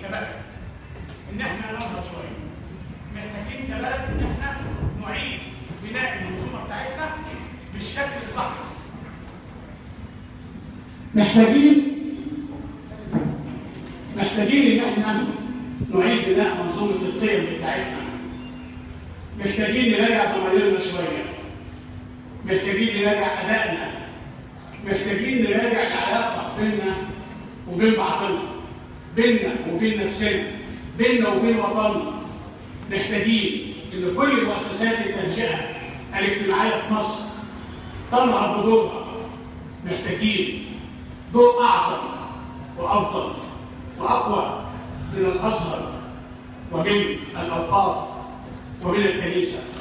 كبلد ان احنا ننهض شويه محتاجين كبلد ان احنا نعيد بناء المنظومه بتاعتنا بالشكل الصح محتاجين محتاجين ان احنا نعيد بناء منظومه القيم بتاعتنا محتاجين نراجع ضميرنا شويه محتاجين نراجع ادائنا محتاجين نراجع العلاقه بيننا وبين بعضنا بيننا وبين نفسنا بيننا وبين وطننا محتاجين ان كل مؤسسات التنشئه الاجتماعيه في مصر تنهض بدورها محتاجين دور اعظم وافضل واقوى من الازهر ومن الاوقاف ومن الكنيسه